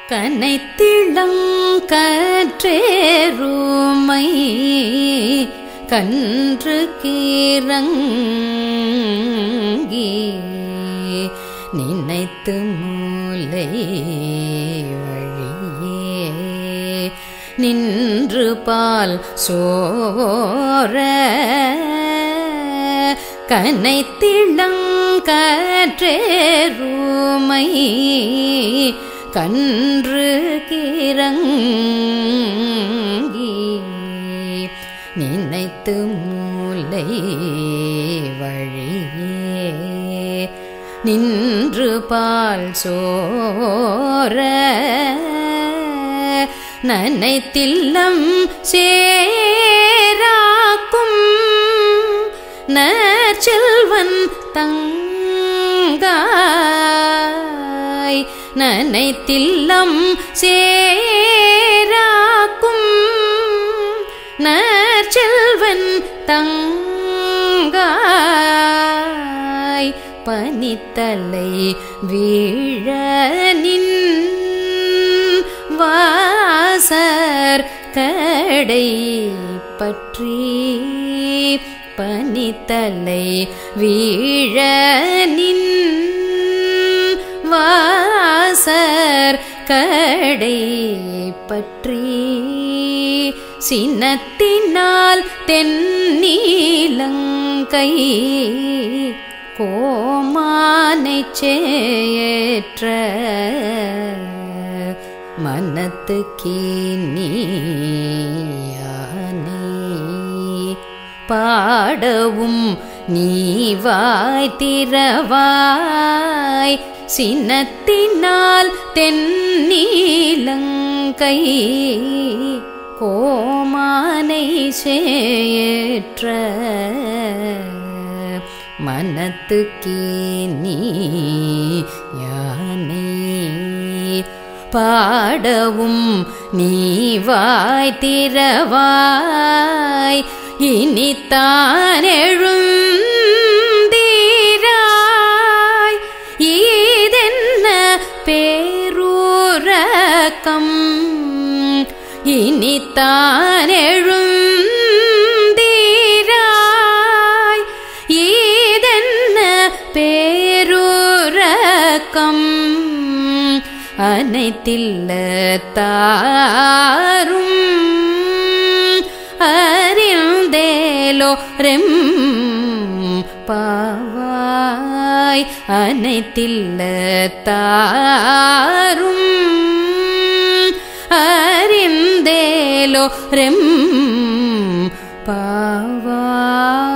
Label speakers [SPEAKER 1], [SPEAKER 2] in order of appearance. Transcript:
[SPEAKER 1] கனைத்திளங்கற்றேருமை கன்று கீரங்கி நினைத்து மூலை வழியே நின்று பால் சோர கனைத்திளங்கற்றேருமை கன்று கிறங்கி நினைத்து மூலை வழியே நின்று பால் சோர நனைத்தில்லம் சேராக்கும் நற்செல்வன் தங்காய் நனைத்தில்லம் சேராக்கும் நற்செல்வன் தங்காய் பனித்தலை வீழ நின் வாசர் கடை பற்றி பனித்தலை வீழ நின் வாசர் கடை பற்றி சினத்தினால் தென்னீலங்கை கோமானை சேற்ற மனத்துக்கீனியானே பாடவும் நீவாய் திறவாய் சினத்தினால் தென்னீலங்கை கோமானை சேற்ற மனத்துக்கீனி யானை பாடவும் நீவாய் திறவாய் இனித்தான் எழுந்தீராய் ஈதென்ன பேரூரக்கம் இனித்தான் எழுந்தீராய் ஈதென்ன பேரூரக்கம் அனைத்தில்ல தாரும் அறிந்தேலோ ரெம் பாவாய் அனைத்தில்ல தாரும் அறிந்தேலோ ரெம் பாவாய்